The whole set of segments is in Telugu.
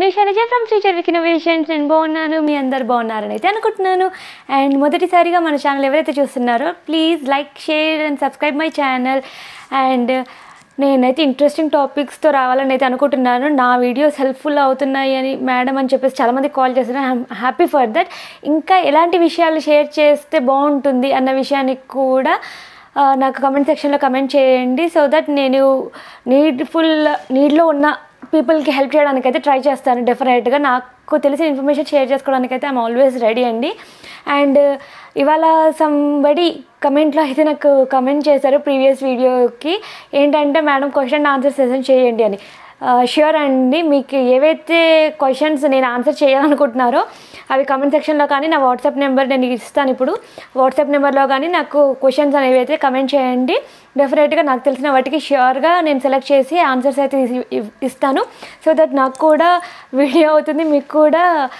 నేను Sailaja from Future Vik Innovations నేను బాగున్నాను మీ అందరు బాగున్నారని అయితే అనుకుంటున్నాను అండ్ మొదటిసారిగా మన ఛానల్ ఎవరైతే చూస్తున్నారో please like share and subscribe my channel and నేనైతే ఇంట్రెస్టింగ్ టాపిక్స్తో రావాలని అయితే అనుకుంటున్నాను నా వీడియోస్ హెల్ప్ఫుల్ అవుతున్నాయి అని మేడం అని చెప్పేసి చాలామంది కాల్ చేస్తున్నారు ఐఎమ్ హ్యాపీ ఫర్ దట్ ఇంకా ఎలాంటి విషయాలు షేర్ చేస్తే బాగుంటుంది అన్న విషయానికి కూడా ఆ, నాకు కమెంట్ సెక్షన్లో కమెంట్ చేయండి సో దట్ నేను నీడ్ఫుల్ నీడ్లో ఉన్న పీపుల్కి హెల్ప్ చేయడానికి అయితే ట్రై చేస్తాను డెఫినెట్గా నాకు తెలిసిన ఇన్ఫర్మేషన్ షేర్ చేసుకోవడానికి అయితే ఐమ్ ఆల్వేస్ రెడీ అండి అండ్ ఇవాళ సంబడి కమెంట్లో అయితే నాకు కమెంట్ చేశారు ప్రీవియస్ వీడియోకి ఏంటంటే మేడం క్వశ్చన్ ఆన్సర్ సెషన్ చేయండి అని ష్యూర్ అండి మీకు ఏవైతే క్వశ్చన్స్ నేను ఆన్సర్ చేయాలనుకుంటున్నారో అవి కమెంట్ సెక్షన్లో కానీ నా వాట్సాప్ నెంబర్ నేను ఇస్తాను ఇప్పుడు వాట్సాప్ నెంబర్లో కానీ నాకు క్వశ్చన్స్ అనేవి అయితే కమెంట్ చేయండి డెఫినెట్గా నాకు తెలిసిన వాటికి ష్యూర్గా నేను సెలెక్ట్ చేసి ఆన్సర్స్ అయితే ఇస్- ఇవ్- ఇస్తాను సో దట్ నాకు కూడా వీడియో అవుతుంది మీకు కూడా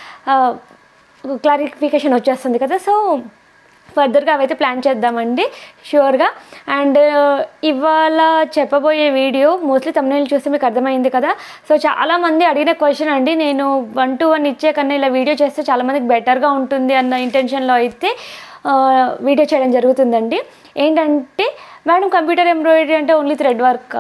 క్లారిఫికేషన్ వచ్చేస్తుంది కదా సో ఫర్దర్గా అవైతే ప్లాన్ చేద్దామండి షూర్గా అండ్ ఇవాళ చెప్పబోయే వీడియో మోస్ట్లీ తమిళ చూస్తే మీకు అర్థమైంది కదా సో చాలామంది అడిగిన క్వశ్చన్ అండి నేను వన్ టు వన్ ఇచ్చే కన్నా ఇలా వీడియో చేస్తే చాలామందికి బెటర్గా ఉంటుంది అన్న ఇంటెన్షన్లో అయితే ఆ, వీడియో చేయడం జరుగుతుందండి ఏంటంటే మేడం కంప్యూటర్ ఎంబ్రాయిడరీ అంటే ఓన్లీ థ్రెడ్ వర్క్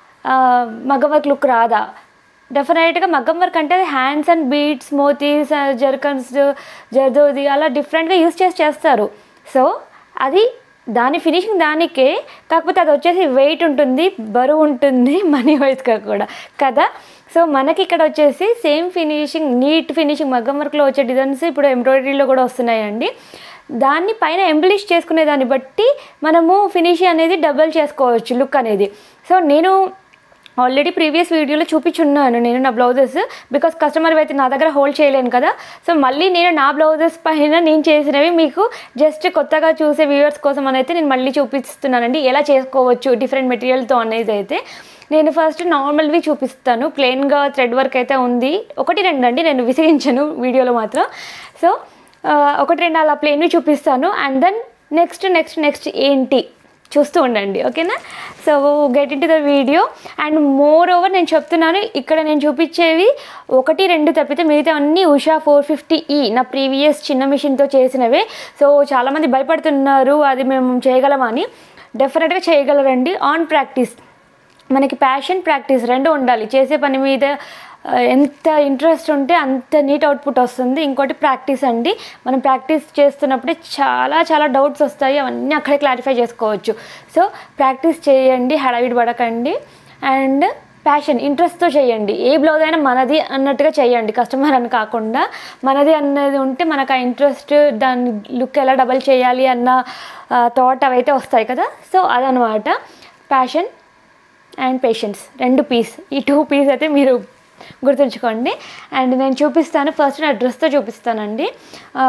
మగ్గ వర్క్ లుక్ రాదా డెఫినెట్గా మగ్గం వర్క్ అంటే హ్యాండ్స్ అండ్ బీట్స్ మోతీస్ జర్కన్స్ జర్దోది అలా డిఫరెంట్గా యూస్ చేసి చేస్తారు సో అది దాని ఫినిషింగ్ దానికే కాకపోతే అది వచ్చేసి వెయిట్ ఉంటుంది బరువు ఉంటుంది మనీ వైజ్గా కూడా కదా సో మనకి ఇక్కడ వచ్చేసి సేమ్ ఫినిషింగ్ నీట్ ఫినిషింగ్ మగ్గం వర్క్లో వచ్చే డిజైన్స్ ఇప్పుడు ఎంబ్రాయిడరీలో కూడా వస్తున్నాయండి దాన్ని పైన ఎంబ్లిష్ చేసుకునే దాన్ని బట్టి మనము ఫినిష్ అనేది డబల్ చేసుకోవచ్చు లుక్ అనేది సో నేను ఆల్రెడీ ప్రీవియస్ వీడియోలో చూపించున్నాను నేను నా బ్లౌజెస్ బికాస్ కస్టమర్ అయితే నా దగ్గర హోల్డ్ చేయలేను కదా సో మళ్ళీ నేను నా బ్లౌజెస్ పైన నేను చేసినవి మీకు జస్ట్ కొత్తగా చూసే వ్యూవర్స్ కోసం అని అయితే నేను మళ్ళీ చూపిస్తున్నానండి ఎలా చేసుకోవచ్చు డిఫరెంట్ మెటీరియల్తో అనేది అయితే నేను ఫస్ట్ నార్మల్వి చూపిస్తాను ప్లెయిన్గా థ్రెడ్ వర్క్ అయితే ఉంది ఒకటి రెండు అండి నేను విసిగించను వీడియోలో మాత్రం సో ఆ, ఒకటి రెండు అలా ప్లెయిన్వి చూపిస్తాను and then next next next ఏంటి చూస్తూ ఉండండి ఓకేనా so get into the video and moreover నేను చెప్తున్నాను ఇక్కడ నేను చూపించేవి ఒకటి రెండు తప్పితే మిగతా అన్నీ ఉషా ఫోర్ ఫిఫ్టీ ఈ నా ప్రీవియస్ చిన్న మిషన్తో చేసినవే సో చాలామంది భయపడుతున్నారు అది మేము చేయగలమని డెఫినెట్గా చేయగలరండి ఆన్ ప్రాక్టీస్ మనకి ప్యాషన్ ప్రాక్టీస్ రెండు ఉండాలి చేసే పని మీద ఆ, ఎంత ఇంట్రెస్ట్ ఉంటే అంత నీట్ అవుట్పుట్ వస్తుంది ఇంకోటి ప్రాక్టీస్ అండి మనం ప్రాక్టీస్ చేస్తున్నప్పుడే చాలా చాలా డౌట్స్ వస్తాయి అవన్నీ అక్కడే క్లారిఫై చేసుకోవచ్చు సో ప్రాక్టీస్ చేయండి హడావిడి పడకండి అండ్ ప్యాషన్ ఇంట్రెస్ట్తో చేయండి ఏ బ్లౌజ్ అయినా మనది అన్నట్టుగా చేయండి కస్టమర్ అని కాకుండా మనది అన్నది ఉంటే మనకు ఆ ఇంట్రెస్ట్ దాని లుక్ ఎలా డబల్ చేయాలి అన్న థాట్ అవైతే వస్తాయి కదా సో అదనమాట ప్యాషన్ అండ్ పేషెన్స్ రెండు పీస్ ఈ టూ పీస్ అయితే మీరు గుర్తుంచుకోండి అండ్ నేను చూపిస్తాను ఫస్ట్ నా డ్రెస్తో చూపిస్తానండి ఆ,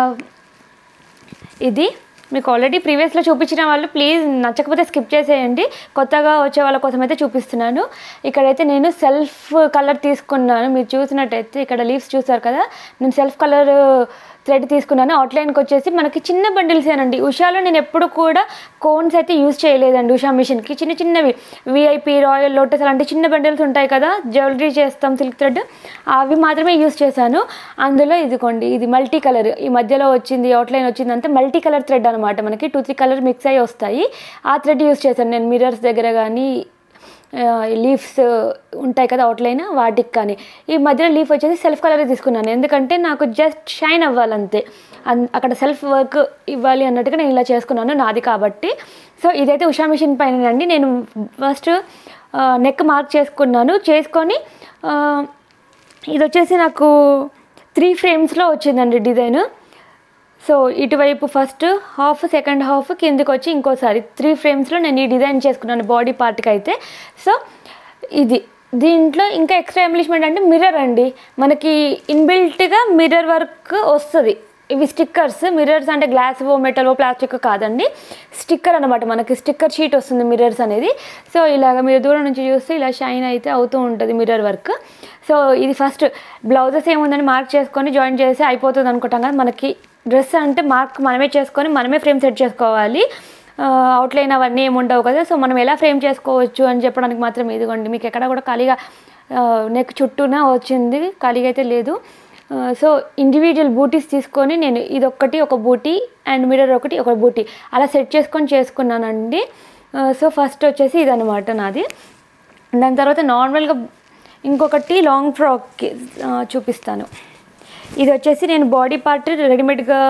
ఇది మీకు ఆల్రెడీ ప్రీవియస్లో చూపించిన వాళ్ళు ప్లీజ్ నచ్చకపోతే స్కిప్ చేసేయండి కొత్తగా వచ్చే వాళ్ళ కోసం అయితే చూపిస్తున్నాను ఇక్కడైతే నేను సెల్ఫ్ కలర్ తీసుకున్నాను మీరు చూసినట్టయితే ఇక్కడ లీవ్స్ చూసారు కదా నేను సెల్ఫ్ కలర్ థ్రెడ్ తీసుకున్నాను అవుట్లైన్కి వచ్చేసి మనకి చిన్న బండిల్స్ ఏనండి ఉషాలో నేను ఎప్పుడు కూడా కోన్స్ అయితే యూజ్ చేయలేదండి ఉషా మిషన్కి చిన్న చిన్నవి విఐపి రాయల్ లోటస్ అలాంటి చిన్న బండిల్స్ ఉంటాయి కదా జ్యువెలరీ చేస్తాం సిల్క్ థ్రెడ్ అవి మాత్రమే యూజ్ చేశాను అందులో ఇదిగోండి ఇది మల్టీ కలర్ ఈ మధ్యలో వచ్చింది అవుట్లైన్ వచ్చింది అంతే మల్టీ కలర్ థ్రెడ్ అనమాట మనకి టూ త్రీ కలర్ మిక్స్ అయ్యి వస్తాయి ఆ థ్రెడ్ యూజ్ చేశాను నేను మిర్రర్స్ దగ్గర కానీ లీఫ్స్ ఉంటాయి కదా అవుట్లైన్ వాటికి కానీ ఈ మధ్యలో లీఫ్ వచ్చేసి సెల్ఫ్ కలర్ తీసుకున్నాను ఎందుకంటే నాకు జస్ట్ షైన్ అవ్వాలంతే అన్- అక్కడ సెల్ఫ్ వర్క్ ఇవ్వాలి అన్నట్టుగా నేను ఇలా చేసుకున్నాను నాది కాబట్టి సో ఇదైతే ఉషా మిషన్ పైన అండి నేను ఫస్ట్ నెక్ మార్క్ చేసుకున్నాను చేసుకొని ఆ, ఇది వచ్చేసి నాకు త్రీ ఫ్రేమ్స్లో వచ్చిందండి డిజైన్ సో ఇటువైపు ఫస్ట్ హాఫ్ సెకండ్ హాఫ్ కిందికి వచ్చి ఇంకోసారి త్రీ ఫ్రేమ్స్లో నేను ఈ డిజైన్ చేసుకున్నాను బాడీ పార్ట్కి అయితే సో ఇది దీంట్లో ఇంకా ఎక్స్ట్రా ఎంబ్లిష్మెంట్ అంటే మిర్రర్ అండి మనకి ఇన్బిల్ట్గా మిర్రర్ వర్క్ వస్తుంది ఇవి స్టిక్కర్స్ మిర్రర్స్ అంటే గ్లాస్ ఓ మెటల్ ఓ ప్లాస్టిక్ కాదండి స్టిక్కర్ అనమాట మనకి స్టిక్కర్ షీట్ వస్తుంది మిర్రర్స్ అనేది సో ఇలాగ మీరు దూరం నుంచి చూస్తే ఇలా షైన్ అయితే అవుతూ ఉంటుంది మిర్రర్ వర్క్ సో ఇది ఫస్ట్ బ్లౌజెస్ ఏముందని మార్క్ చేసుకొని జాయిన్ చేసి అయిపోతుంది అనుకుంటాం కదా మనకి డ్రెస్ అంటే మార్క్ మనమే చేసుకొని మనమే ఫ్రేమ్ సెట్ చేసుకోవాలి అవుట్లైన్ అవన్నీ ఏమి ఉండవు కదా సో మనం ఎలా ఫ్రేమ్ చేసుకోవచ్చు అని చెప్పడానికి మాత్రం ఇదిగోండి మీకు ఎక్కడ కూడా ఖాళీగా నెక్ చుట్టూన వచ్చింది ఖాళీగా అయితే లేదు సో ఇండివిజువల్ బూటీస్ తీసుకొని నేను ఇదొక్కటి ఒక బూటీ అండ్ మిర్రర్ ఒకటి ఒక బూటీ అలా సెట్ చేసుకొని చేసుకున్నానండి సో ఫస్ట్ వచ్చేసి ఇదనమాట నాది దాని తర్వాత నార్మల్గా ఇంకొకటి లాంగ్ ఫ్రాక్కి ఆ, చూపిస్తాను ఇది వచ్చేసి నేను బాడీ పార్ట్ రెడీమేడ్గా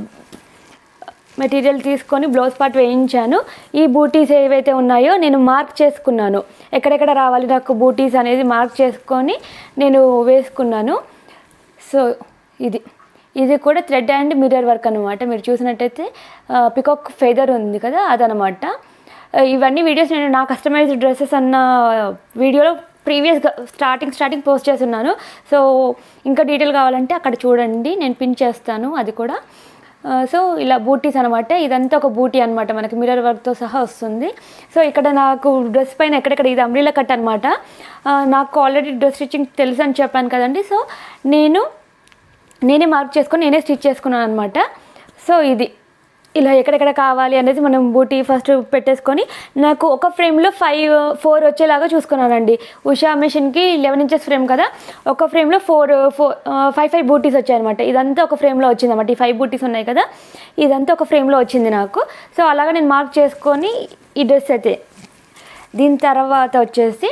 మెటీరియల్ తీసుకొని బ్లౌజ్ పార్ట్ వేయించాను ఈ బూటీస్ ఏవైతే ఉన్నాయో నేను మార్క్ చేసుకున్నాను ఎక్కడెక్కడ రావాలి నాకు బూటీస్ అనేది మార్క్ చేసుకొని నేను వేసుకున్నాను సో ఇది ఇది కూడా థ్రెడ్ అండ్ మిర్రర్ వర్క్ అనమాట మీరు చూసినట్టయితే పికాక్ ఫెదర్ ఉంది కదా అదనమాట ఆ, ఇవన్నీ వీడియోస్ నేను నా కస్టమైజ్డ్ డ్రెస్సెస్ అన్న వీడియోలో ప్రీవియస్గా స్టార్టింగ్ స్టార్టింగ్ పోస్ట్ చేస్తున్నాను సో ఇంకా డీటెయిల్ కావాలంటే అక్కడ చూడండి నేను పిన్ చేస్తాను అది కూడా ఆ, సో ఇలా బూటీస్ అనమాట ఇదంతా ఒక బూటీ అనమాట మనకి మిర్రర్ వర్క్తో సహా వస్తుంది సో ఇక్కడ నాకు డ్రెస్ పైన ఎక్కడెక్కడ ఇది అంబ్రీలా కట్ అనమాట నాకు ఆల్రెడీ డ్రెస్ స్టిచ్చింగ్ తెలుసు అని చెప్పాను కదండి సో నేను నేనే మార్క్ చేసుకొని నేనే స్టిచ్ చేసుకున్నాను అనమాట సో ఇది ఇలా ఎక్కడెక్కడ కావాలి అనేది మనం బూటీ ఫస్ట్ పెట్టేసుకొని నాకు ఒక ఫ్రేమ్లో ఫైవ్ ఫోర్ వచ్చేలాగా చూసుకున్నానండి ఉషా మిషన్కి లెవెన్ ఇంచెస్ ఫ్రేమ్ కదా ఒక ఫ్రేమ్లో ఫోర్ ఫోర్ ఫైవ్ ఫైవ్ బూటీస్ వచ్చాయన్నమాట ఇదంతా ఒక ఫ్రేమ్లో వచ్చిందన్నమాట ఈ ఫైవ్ బూటీస్ ఉన్నాయి కదా ఇదంతా ఒక ఫ్రేమ్లో వచ్చింది నాకు సో అలాగా నేను మార్క్ చేసుకొని ఈ డ్రెస్ అయితే దీని తర్వాత వచ్చేసి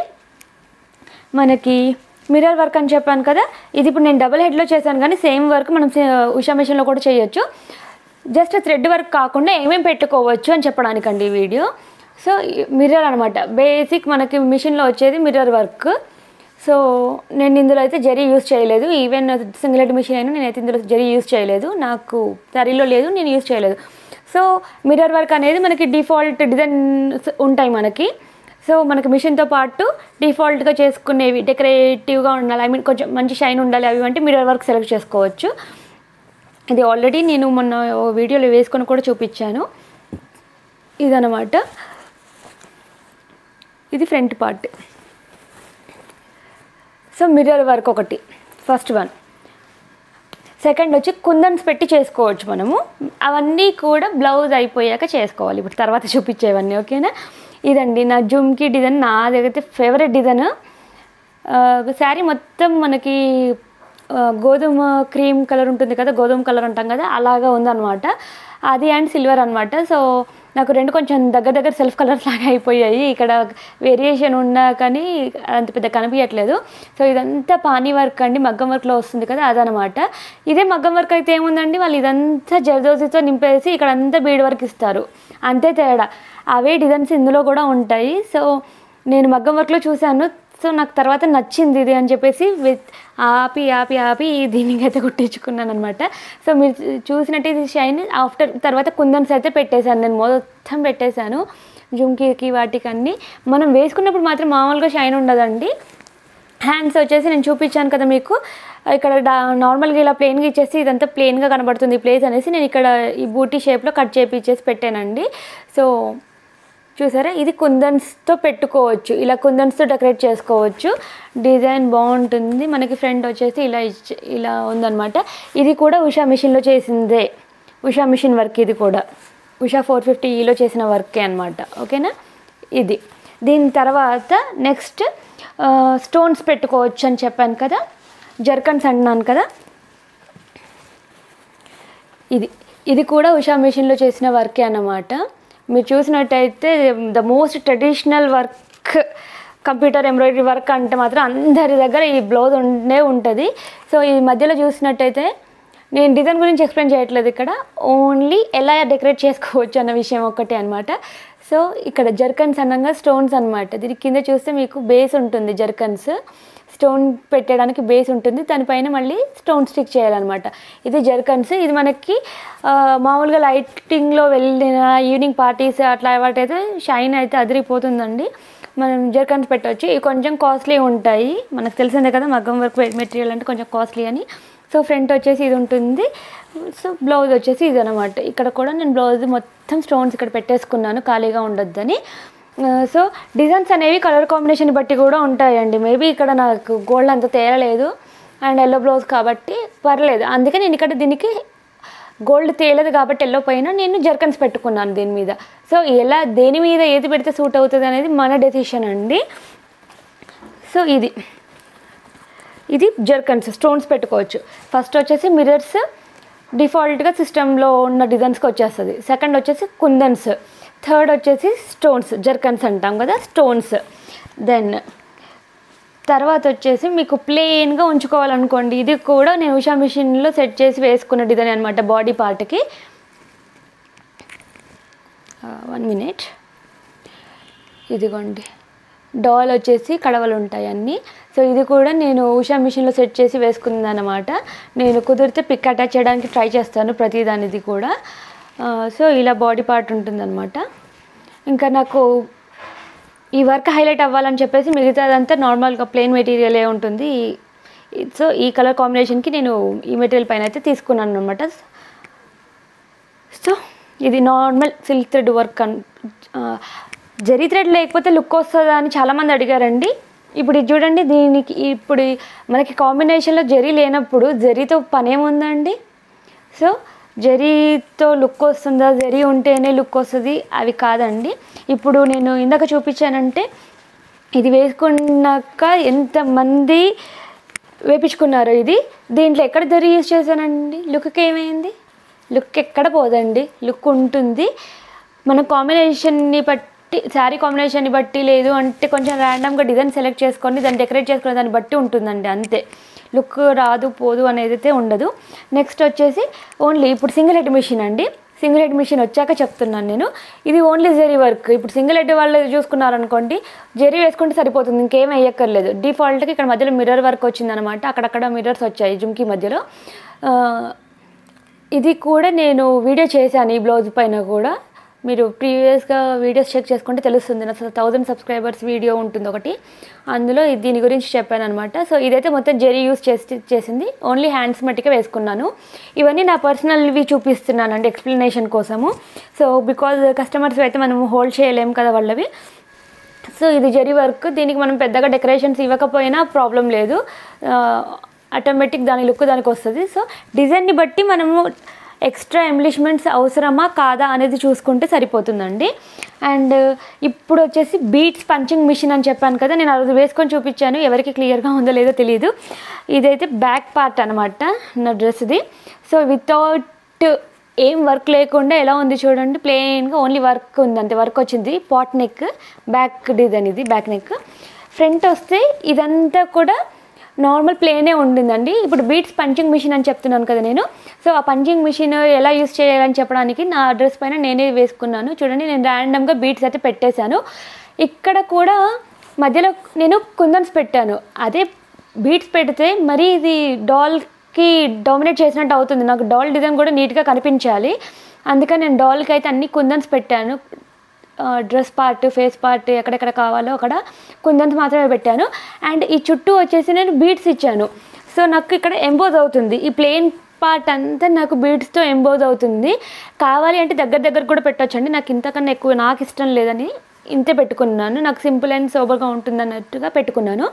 మనకి మిర్రర్ వర్క్ అని చెప్పాను కదా ఇది ఇప్పుడు నేను డబుల్ హెడ్లో చేశాను కానీ సేమ్ వర్క్ మనం సే- ఉషా మిషన్లో కూడా చేయొచ్చు జస్ట్ థ్రెడ్ వర్క్ కాకుండా ఏమేమి పెట్టుకోవచ్చు అని చెప్పడానికండి ఈ వీడియో సో మిర్రర్ అనమాట బేసిక్ మనకి మిషన్లో వచ్చేది మిర్రర్ వర్క్ సో నేను ఇందులో అయితే జరీ యూస్ చేయలేదు ఈవెన్ సింగిల్ మిషన్ అయినా నేనైతే ఇందులో జరీ యూస్ చేయలేదు నాకు తరిలో లేదు నేను యూస్ చేయలేదు సో మిర్రర్ వర్క్ అనేది మనకి డిఫాల్ట్ డిజైన్స్ ఉంటాయి మనకి సో మనకి మిషన్తో పాటు డిఫాల్ట్గా చేసుకునేవి డెకరేటివ్గా ఉండాలి ఐ మీన్ కొంచెం మంచి షైన్ ఉండాలి అవి అంటే మిర్రర్ వర్క్ సెలెక్ట్ చేసుకోవచ్చు ఇది ఆల్రెడీ నేను మొన్న ఓ వీడియోలో వేసుకొని కూడా చూపించాను ఇదనమాట ఇది front part so mirror work ఒకటి ఫస్ట్ వన్ సెకండ్ వచ్చి కుందన్స్ పెట్టి చేసుకోవచ్చు మనము అవన్నీ కూడా బ్లౌజ్ అయిపోయాక చేసుకోవాలి ఇప్పుడు తర్వాత చూపించేవన్నీ ఓకేనా ఇదండి నా జుమ్కి డిజైన్ నా దగ్గర ఫేవరెట్ డిజైన్ శారీ మొత్తం మనకి ఆ, గోధుమ క్రీమ్ కలర్ ఉంటుంది కదా గోధుమ కలర్ అంటాం కదా అలాగా ఉందన్నమాట అది అండ్ సిల్వర్ అనమాట సో నాకు రెండు కొంచెం దగ్గర దగ్గర సెల్ఫ్ కలర్స్ లాగా అయిపోయాయి ఇక్కడ వేరియేషన్ ఉన్నా కానీ అంత పెద్ద కనిపించట్లేదు సో ఇదంతా పానీ వర్క్ అండి మగ్గం వర్క్లో వస్తుంది కదా అదనమాట ఇదే మగ్గం వర్క్ అయితే ఏముందండి వాళ్ళు ఇదంతా జర్దోసితో నింపేసి ఇక్కడ అంతా బీడ్ వర్క్ ఇస్తారు అంతే తేడా అవే డిజైన్స్ ఇందులో కూడా ఉంటాయి సో నేను మగ్గం వర్క్లో చూశాను సో నాకు తర్వాత నచ్చింది ఇది అని చెప్పేసి విత్ ఆపి ఆపి ఆపి దీనికి అయితే కుట్టించుకున్నాను అనమాట సో మీరు చూసినట్టు ఇది షైన్ ఆఫ్టర్ తర్వాత కుందన్స్ అయితే పెట్టేశాను నేను మొత్తం పెట్టేశాను జుమ్కీకి వాటికి అన్ని మనం వేసుకున్నప్పుడు మాత్రం మామూలుగా షైన్ ఉండదండి హ్యాండ్స్ వచ్చేసి నేను చూపించాను కదా మీకు ఇక్కడ డా నార్మల్గా ఇలా ప్లెయిన్గా ఇచ్చేసి ఇదంతా ప్లెయిన్గా కనబడుతుంది ఈ ప్లేస్ అనేసి నేను ఇక్కడ ఈ బూటీ షేప్లో కట్ చేపించేసి పెట్టానండి సో చూసారా ఇది కుందన్స్తో పెట్టుకోవచ్చు ఇలా కుందన్స్తో డెకరేట్ చేసుకోవచ్చు డిజైన్ బాగుంటుంది మనకి ఫ్రంట్ వచ్చేసి ఇలా ఇచ్చి ఇలా ఉందన్నమాట ఇది కూడా ఉషా మిషన్లో చేసిందే ఉషా మిషన్ వర్క్ ఇది కూడా ఉషా ఫోర్ ఫిఫ్టీ ఈలో చేసిన వర్కే అనమాట ఓకేనా ఇది దీని తర్వాత నెక్స్ట్ స్టోన్స్ పెట్టుకోవచ్చు అని చెప్పాను కదా జర్కన్స్ అన్నాను కదా ఇది ఇది కూడా ఉషా మిషన్లో చేసిన వర్కే అన్నమాట మీరు చూసినట్టయితే the most traditional work computer embroidery work అంటే మాత్రం అందరి దగ్గర ఈ బ్లౌజ్ ఉండే ఉంటుంది సో ఈ మధ్యలో చూసినట్టయితే నేను డిజైన్ గురించి ఎక్స్ప్లెయిన్ చేయట్లేదు ఇక్కడ ఓన్లీ ఎలా డెకరేట్ చేసుకోవచ్చు అన్న విషయం ఒక్కటే అనమాట సో ఇక్కడ జర్కన్స్ అనగా స్టోన్స్ అనమాట దీని కింద చూస్తే మీకు బేస్ ఉంటుంది జర్కన్స్ స్టోన్ పెట్టడానికి బేస్ ఉంటుంది దానిపైన మళ్ళీ స్టోన్ స్టిక్ చేయాలన్నమాట ఇది జర్కన్స్ ఇది మనకి ఆ, మామూలుగా లైటింగ్లో వెళ్ళిన ఈవినింగ్ పార్టీస్ అట్లా వాటైతే షైన్ అయితే అదిరిపోతుందండి మనం జర్కన్స్ పెట్టవచ్చు ఇవి కొంచెం కాస్ట్లీ ఉంటాయి మనకు తెలిసిందే కదా మగ్గం వర్క్ మెటీరియల్ అంటే కొంచెం కాస్ట్లీ అని సో ఫ్రంట్ వచ్చేసి ఇది ఉంటుంది సో బ్లౌజ్ వచ్చేసి ఇది అనమాట ఇక్కడ కూడా నేను బ్లౌజ్ మొత్తం స్టోన్స్ ఇక్కడ పెట్టేసుకున్నాను ఖాళీగా ఉండొద్దని ఆ, సో డిజైన్స్ అనేవి కలర్ కాంబినేషన్ బట్టి కూడా ఉంటాయండి మేబీ ఇక్కడ నాకు గోల్డ్ అంత తేలలేదు అండ్ ఎల్లో బ్లౌజ్ కాబట్టి పర్లేదు అందుకే నేను ఇక్కడ దీనికి గోల్డ్ తేలదు కాబట్టి ఎల్లో పైన నేను జర్కన్స్ పెట్టుకున్నాను దీని మీద సో ఎలా దేని మీద ఏది పెడితే సూట్ అవుతుంది అనేది మన డెసిషన్ అండి సో ఇది ఇది జర్కన్స్ స్టోన్స్ పెట్టుకోవచ్చు ఫస్ట్ వచ్చేసి మిరర్స్ డిఫాల్ట్గా సిస్టంలో ఉన్న డిజైన్స్కి వచ్చేస్తుంది సెకండ్ వచ్చేసి కుందన్స్ థర్డ్ వచ్చేసి స్టోన్స్ జర్కన్స్ అంటాం కదా స్టోన్స్ దెన్ తర్వాత వచ్చేసి మీకు ప్లెయిన్గా ఉంచుకోవాలనుకోండి ఇది కూడా నేను ఉషా మిషన్లో సెట్ చేసి వేసుకున్న డిజైన్ అనమాట బాడీ పార్ట్కి వన్ మినిట్ ఇదిగోండి డాల్ వచ్చేసి కడవలు ఉంటాయి అన్నీ సో ఇది కూడా నేను ఉషా మిషన్లో సెట్ చేసి వేసుకుంది అనమాట నేను కుదిరితే పిక్ అటాచ్ చేయడానికి ట్రై చేస్తాను ప్రతిదానిది కూడా ఆ, సో ఇలా బాడీ పార్ట్ ఉంటుందన్నమాట ఇంకా నాకు ఈ వర్క్ హైలైట్ అవ్వాలని చెప్పేసి మిగతాదంతా నార్మల్గా ప్లెయిన్ మెటీరియలే ఉంటుంది ఈ- సో ఈ కలర్ కాంబినేషన్కి నేను ఈ మెటీరియల్ పైన అయితే తీసుకున్నాను అనమాట సో ఇది నార్మల్ సిల్క్ థ్రెడ్ వర్క్ అన్ ఆ, జరీ థ్రెడ్ లేకపోతే లుక్ వస్తుందా అని చాలామంది అడిగారండి ఇప్పుడు ఇది చూడండి దీనికి ఇప్పుడు ఈ- మనకి కాంబినేషన్లో జరీ లేనప్పుడు జరీతో పని ఏముందండి సో జరీతో లుక్ వస్తుందా జరీ ఉంటేనే లుక్ వస్తుంది అవి కాదండి ఇప్పుడు నేను ఇందాక చూపించానంటే ఇది వేసుకున్నాక ఎంతమంది వేపించుకున్నారు ఇది దీంట్లో ఎక్కడ జరీ యూజ్ చేశానండి లుక్కి ఏమైంది లుక్ ఎక్కడ పోదండి లుక్ ఉంటుంది మన కాంబినేషన్ని బట్టి శారీ కాంబినేషన్ని బట్టి లేదు అంటే కొంచెం ర్యాండమ్గా డిజైన్ సెలెక్ట్ చేసుకొని దాన్ని డెకరేట్ చేసుకునే దాన్ని బట్టి ఉంటుందండి అంతే లుక్ రాదు పోదు అనేది అయితే ఉండదు నెక్స్ట్ వచ్చేసి ఓన్లీ ఇప్పుడు సింగిల్ హెడ్ మిషన్ అండి సింగిల్ హెడ్ మిషన్ వచ్చాక చెప్తున్నాను నేను ఇది ఓన్లీ జెరీ వర్క్ ఇప్పుడు సింగిల్ హెడ్ వాళ్ళు చూసుకున్నారనుకోండి జెరీ వేసుకుంటే సరిపోతుంది ఇంకేం వేయక్కర్లేదు డిఫాల్ట్గా ఇక్కడ మధ్యలో మిర్రర్ వర్క్ వచ్చిందనమాట అక్కడక్కడ మిర్రర్స్ వచ్చాయి జుమ్కి మధ్యలో ఆ, ఇది కూడా నేను వీడియో చేశాను ఈ బ్లౌజ్ పైన కూడా మీరు ప్రీవియస్గా వీడియోస్ చెక్ చేసుకుంటే తెలుస్తుంది నా థౌజండ్ సబ్స్క్రైబర్స్ వీడియో ఉంటుంది ఒకటి అందులో ఇది- దీని గురించి చెప్పాను అనమాట సో ఇదైతే మొత్తం జెరీ యూస్ చేసి చేసింది ఓన్లీ హ్యాండ్స్ మట్టిగా వేసుకున్నాను ఇవన్నీ నా పర్సనల్వి చూపిస్తున్నానండి ఎక్స్ప్లెనేషన్ కోసము సో బికాజ్ కస్టమర్స్ అయితే మనం హోల్డ్ చేయలేము కదా వాళ్ళవి సో ఇది జరీ వర్క్ దీనికి మనం పెద్దగా డెకరేషన్స్ ఇవ్వకపోయినా ప్రాబ్లం లేదు ఆటోమేటిక్ దాని లుక్ దానికి వస్తుంది సో డిజైన్ని బట్టి మనము ఎక్స్ట్రా ఎంబ్లిష్మెంట్స్ అవసరమా కాదా అనేది చూసుకుంటే సరిపోతుందండి అండ్ ఇప్పుడు వచ్చేసి బీట్స్ పంచింగ్ మిషన్ అని చెప్పాను కదా నేను ఆ రోజు వేసుకొని చూపించాను ఎవరికి క్లియర్గా ఉందో లేదో తెలియదు ఇదైతే బ్యాక్ పార్ట్ అనమాట నా డ్రెస్ది సో వితౌట్ ఏం వర్క్ లేకుండా ఎలా ఉంది చూడండి ప్లెయిన్గా ఓన్లీ వర్క్ ఉంది అంతే వర్క్ వచ్చింది పాట్ నెక్ బ్యాక్ డిజైన్ ఇది బ్యాక్ నెక్ ఫ్రంట్ వస్తే ఇదంతా కూడా నార్మల్ ప్లేనే ఉండిందండి ఇప్పుడు బీట్స్ పంచింగ్ మిషన్ అని చెప్తున్నాను కదా నేను సో ఆ పంచింగ్ మిషన్ ఎలా యూస్ చేయాలని చెప్పడానికి నా డ్రెస్ పైన నేనే వేసుకున్నాను చూడండి నేను ర్యాండమ్గా బీట్స్ అయితే పెట్టేశాను ఇక్కడ కూడా మధ్యలో నేను కుందన్స్ పెట్టాను అదే బీట్స్ పెడితే మరి ఇది డాల్కి డామినేట్ చేసినట్టు అవుతుంది నాకు డాల్ డిజైన్ కూడా నీట్గా కనిపించాలి అందుకని నేను డాల్కి అయితే అన్ని కుందన్స్ పెట్టాను డ్రెస్ పార్ట్ ఫేస్ పార్ట్ ఎక్కడెక్కడ కావాలో అక్కడ కుందన్స్ మాత్రమే పెట్టాను అండ్ ఈ చుట్టూ వచ్చేసి నేను బీడ్స్ ఇచ్చాను సో నాకు ఇక్కడ ఎంబోజ్ అవుతుంది ఈ ప్లెయిన్ పార్ట్ అంతా నాకు బీడ్స్తో ఎంబోజ్ అవుతుంది కావాలి అంటే దగ్గర దగ్గర కూడా పెట్టొచ్చండి నాకు ఇంతకన్నా ఎక్కువ నాకు ఇష్టం లేదని ఇంతే పెట్టుకున్నాను నాకు సింపుల్ అండ్ సోబర్గా ఉంటుంది అన్నట్టుగా పెట్టుకున్నాను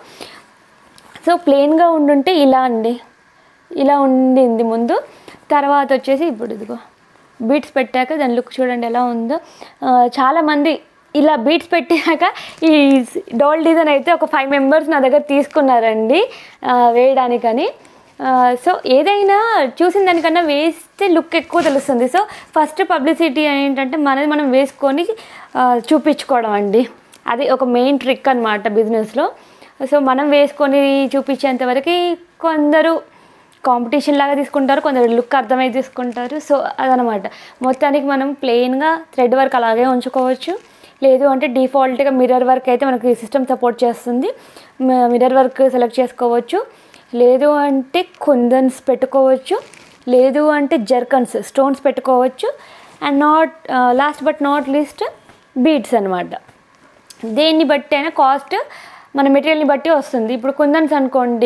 సో ప్లెయిన్గా ఉండుంటే ఇలా అండి ఇలా ఉండింది ముందు తర్వాత వచ్చేసి ఇప్పుడు ఇదిగో బీట్స్ పెట్టాక దాని లుక్ చూడండి ఎలా ఉందో ఆ, చాలామంది ఇలా బీట్స్ పెట్టాక ఈ డోల్ డిజైన్ అయితే ఒక ఫైవ్ మెంబర్స్ నా దగ్గర తీసుకున్నారండి ఆ, వేయడానికని ఆ, సో ఏదైనా చూసిన దానికన్నా వేస్తే లుక్ ఎక్కువ తెలుస్తుంది సో ఫస్ట్ పబ్లిసిటీ ఏంటంటే మనది మనం వేసుకొని ఆ, చూపించుకోవడం అండి అది ఒక మెయిన్ ట్రిక్ అనమాట బిజినెస్లో సో మనం వేసుకొని చూపించేంత వరకు కొందరు కాంపిటీషన్ లాగా తీసుకుంటారు కొందరు లుక్ అర్థమై తీసుకుంటారు సో అదనమాట మొత్తానికి మనం ప్లెయిన్గా థ్రెడ్ వర్క్ అలాగే ఉంచుకోవచ్చు లేదు అంటే డిఫాల్ట్గా మిర్రర్ వర్క్ అయితే మనకి సిస్టమ్ సపోర్ట్ చేస్తుంది మిర్రర్ వర్క్ సెలెక్ట్ చేసుకోవచ్చు లేదు అంటే కుందన్స్ పెట్టుకోవచ్చు లేదు అంటే జర్కన్స్ స్టోన్స్ పెట్టుకోవచ్చు and not last but not least beads అనమాట దేన్ని బట్టి అయినా కాస్ట్ మన మెటీరియల్ని బట్టి వస్తుంది ఇప్పుడు కుందన్స్ అనుకోండి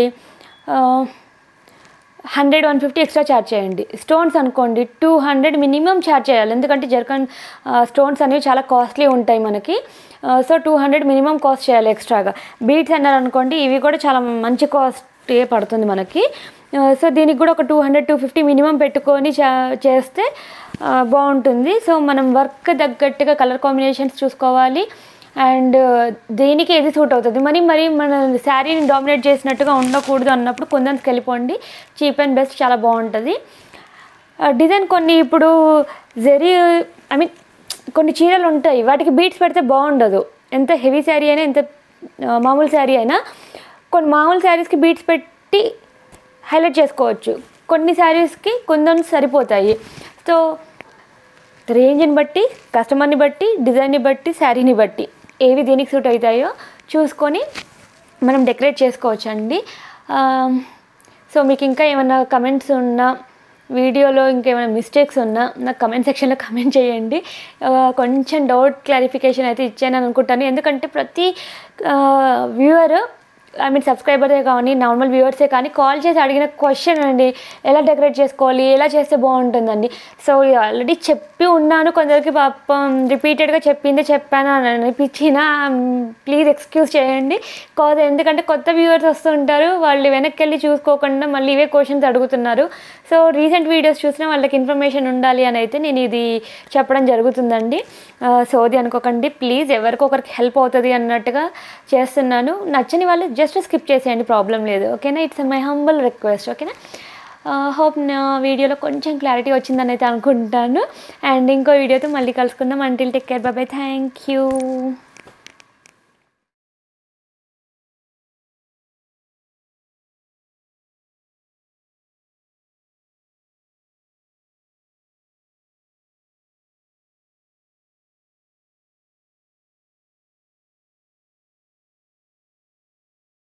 hundred one fifty extra charge చేయండి స్టోన్స్ అనుకోండి టూ హండ్రెడ్ మినిమం ఛార్జ్ చేయాలి ఎందుకంటే జర్కన్ స్టోన్స్ అనేవి చాలా కాస్ట్లీ ఉంటాయి మనకి so two hundred minimum cost చేయాలి ఎక్స్ట్రాగా బీట్స్ అన్నారు అనుకోండి ఇవి కూడా చాలా మంచి కాస్ట్ పడుతుంది మనకి సో దీనికి కూడా ఒక two hundred two fifty minimum పెట్టుకొని చే- చేస్తే ఆ, బాగుంటుంది సో మనం వర్క్ తగ్గట్టుగా కలర్ కాంబినేషన్స్ చూసుకోవాలి అండ్ దేనికి ఏది సూట్ అవుతుంది మరి మరి మన శారీని డామినేట్ చేసినట్టుగా ఉండకూడదు అన్నప్పుడు కొందరికి వెళ్ళిపోండి చీప్ అండ్ బెస్ట్ చాలా బాగుంటుంది ఆ, డిజైన్ కొన్ని ఇప్పుడు జరీ ఐ మీన్ కొన్ని చీరలు ఉంటాయి వాటికి బీట్స్ పెడితే బాగుండదు ఎంత హెవీ శారీ అయినా ఎంత ఆ, మామూలు శారీ అయినా కొన్ని మామూలు శారీస్కి బీట్స్ పెట్టి హైలైట్ చేసుకోవచ్చు కొన్ని శారీస్కి కొందరు సరిపోతాయి సో రేంజ్ని బట్టి కస్టమర్ని బట్టి డిజైన్ని బట్టి శారీని బట్టి ఏవి దేనికి సూట్ అవుతాయో చూసుకొని మనం డెకరేట్ చేసుకోవచ్చు అండి సో మీకు ఇంకా ఏమైనా కమెంట్స్ ఉన్నా వీడియోలో ఇంకేమైనా మిస్టేక్స్ ఉన్నా నాకు కమెంట్ సెక్షన్లో కమెంట్ చేయండి ఆ, కొంచెం డౌట్ క్లారిఫికేషన్ అయితే ఇచ్చాను అనుకుంటాను ఎందుకంటే ప్రతి వ్యూవర్ ఐ మీన్ సబ్స్క్రైబర్సే కానీ నార్మల్ వ్యూవర్సే కానీ కాల్ చేసి అడిగిన క్వశ్చన్ అండి ఎలా డెకరేట్ చేసుకోవాలి ఎలా చేస్తే బాగుంటుందండి సో ఆల్రెడీ చెప్పి ఉన్నాను కొందరికి పాపం రిపీటెడ్గా చెప్పిందే చెప్పాను అని అనిపించిన ప్లీజ్ ఎక్స్క్యూజ్ చేయండి కాదు ఎందుకంటే కొత్త వ్యూవర్స్ వస్తుంటారు వాళ్ళు వెనక్కి వెళ్ళి చూసుకోకుండా మళ్ళీ ఇవే క్వశ్చన్స్ అడుగుతున్నారు సో రీసెంట్ వీడియోస్ చూసిన వాళ్ళకి ఇన్ఫర్మేషన్ ఉండాలి అని అయితే నేను ఇది చెప్పడం జరుగుతుందండి ఆ, సోది అనుకోకండి ప్లీజ్ ఎవరికొకరికి హెల్ప్ అవుతుంది అన్నట్టుగా చేస్తున్నాను నచ్చని వాళ్ళు జస్ట్ స్కిప్ చేసేయండి ప్రాబ్లం లేదు ఓకేనా ఇట్స్ మై హంబల్ రిక్వెస్ట్ ఓకేనా హోప్ నా వీడియోలో కొంచెం క్లారిటీ వచ్చిందని అయితే అనుకుంటాను అండ్ ఇంకో వీడియోతో మళ్ళీ కలుసుకుందాం until take care bye bye thank you